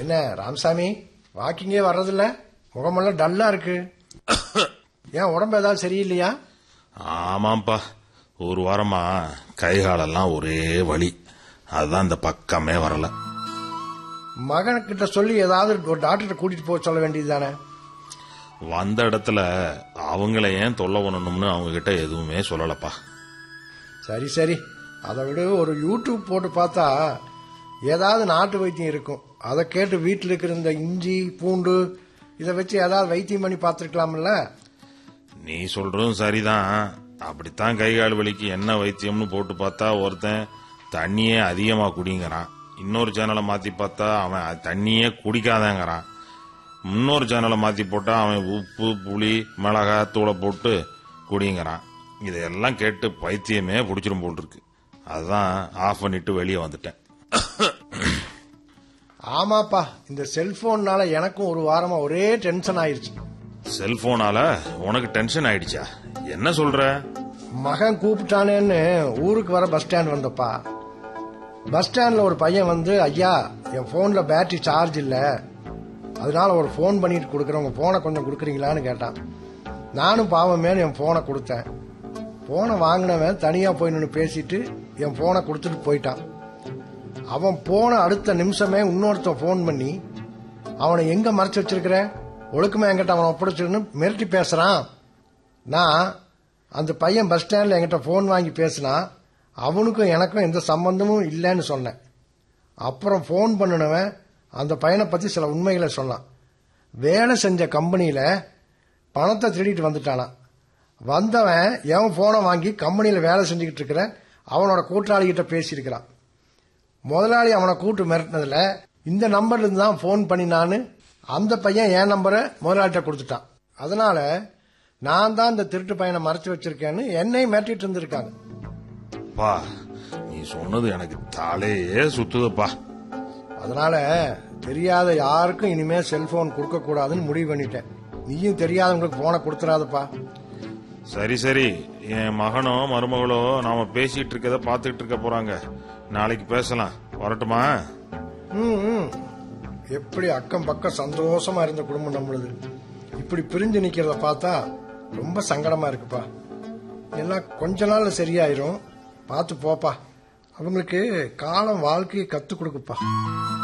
என்ன ராமசாமி வாக்கிங்கே வர்றதில்ல முகமெல்லாம் டல்லா இருக்கு ஏன் உடம்பு ஏதாவது சரியில்லையா ஆமாப்பா ஒரு வாரமா கை காலெல்லாம் ஒரே வலி அதுதான் இந்த பக்கமே வரல மகன்கிட்ட சொல்லி ஏதாவது ஒரு டாக்டர்கிட்ட கூட்டிட்டு போக சொல்ல வேண்டியது தானே வந்த இடத்துல அவங்கள ஏன் தொல்லை பண்ணணும்னு அவங்க கிட்ட எதுவுமே சொல்லலப்பா சரி சரி அதை விட ஒரு யூடியூப் போட்டு பார்த்தா ஏதாவது நாட்டு வைத்தியம் இருக்கும் அதை கேட்டு வீட்டில் இருக்கிற இந்த இஞ்சி பூண்டு இதை வச்சு ஏதாவது வைத்தியம் பண்ணி பார்த்துருக்கலாம்ல நீ சொல்றதும் சரிதான் அப்படித்தான் கை கால் வலிக்கு என்ன வைத்தியம்னு போட்டு பார்த்தா ஒருத்தன் தண்ணியே அதிகமா குடிங்கிறான் இன்னொரு சேனலை மாத்தி பார்த்தா அவன் தண்ணியே குடிக்காதேங்கிறான் இன்னொரு சேனலை மாத்தி போட்டா அவன் உப்பு புளி மிளகாய் தூளை போட்டு குடிங்கிறான் இதையெல்லாம் கேட்டு பைத்தியமே பிடிச்சிரும் போல் இருக்கு அதான் ஆஃப் பண்ணிட்டு வெளியே வந்துட்டேன் ஆமாப்பா இந்த செல்போன்னால எனக்கும் ஒரு வாரமா ஒரே டென்ஷன் ஆயிருச்சு செல்போனால உனக்கு டென்ஷன் ஆயிடுச்சா என்ன சொல்ற மகன் கூப்பிட்டானேன்னு ஊருக்கு வர பஸ் ஸ்டாண்ட் வந்தப்பா பஸ் ஸ்டாண்ட்ல ஒரு பையன் வந்து ஐயா என் போன்ல பேட்டரி சார்ஜ் இல்ல அதனால ஒரு ஃபோன் பண்ணிட்டு கொடுக்குறேன் உங்க போனை கொஞ்சம் கொடுக்குறீங்களான்னு கேட்டான் நானும் பாவமேனு என் போனை கொடுத்தேன் போனை வாங்கினவன் தனியா போய் நின்று பேசிட்டு என் போனை கொடுத்துட்டு போயிட்டான் அவன் போன அடுத்த நிமிஷமே இன்னொருத்தன் ஃபோன் பண்ணி அவனை எங்க மறைச்சு வச்சிருக்கிற ஒழுக்கமா என்கிட்ட அவனை ஒப்படைச்சிருன்னு மிரட்டி பேசுறான் நான் அந்த பையன் பஸ் ஸ்டாண்ட்ல என்கிட்ட ஃபோன் வாங்கி பேசினா அவனுக்கும் எனக்கும் எந்த சம்பந்தமும் இல்லைன்னு சொன்னேன் அப்புறம் ஃபோன் பண்ணினவன் அந்த பையனை பத்தி சில உண்மைகளை சொன்னான் வேலை செஞ்ச கம்பெனியில பணத்தை திருடிட்டு வந்துட்டானா வந்தவன் எவன் போனை வாங்கி கம்பெனியில வேலை செஞ்சுக்கிட்டு இருக்கிற அவனோட கூட்டாளிகிட்ட பேசியிருக்கிறான் முதலாளி அவனை கூட்டு மிரட்டினதுல இந்த நம்பர்ல இருந்து தான் ஃபோன் பண்ணினான்னு அந்த பையன் என் நம்பரை முதலாளிகிட்ட கொடுத்துட்டான் அதனால நான் தான் இந்த திருட்டு பையனை மறைச்சு வச்சிருக்கேன்னு என்னையும் மிரட்டிட்டு இருந்திருக்காங்க பா நீ சொன்னது எனக்கு தலையே சுத்துதுப்பா அதனால தெரியாத யாருக்கும் இனிமே செல்போன் கொடுக்க கூடாதுன்னு முடிவு பண்ணிட்டேன் நீயும் தெரியாதவங்களுக்கு போனை கொடுத்துறாதப்பா சரி சரி என் மகனோ மருமகளோ நாம பேசிட்டு இருக்கத பாத்துக்கிட்டு இருக்க போறாங்க நாளைக்கு பேசலாம் வரட்டுமா ம், ம். எப்படி அக்கம் பக்கம் சந்தோஷமா இருந்த குடும்பம் நம்மளுது இப்படி பிரிஞ்சு நிக்கிறத பார்த்தா ரொம்ப சங்கடமா இருக்குப்பா எல்லாம் கொஞ்ச நாள்ல சரியாயிரும் பார்த்து போப்பா அவங்களுக்கு காலம் வாழ்க்கையை கத்து கொடுக்குப்பா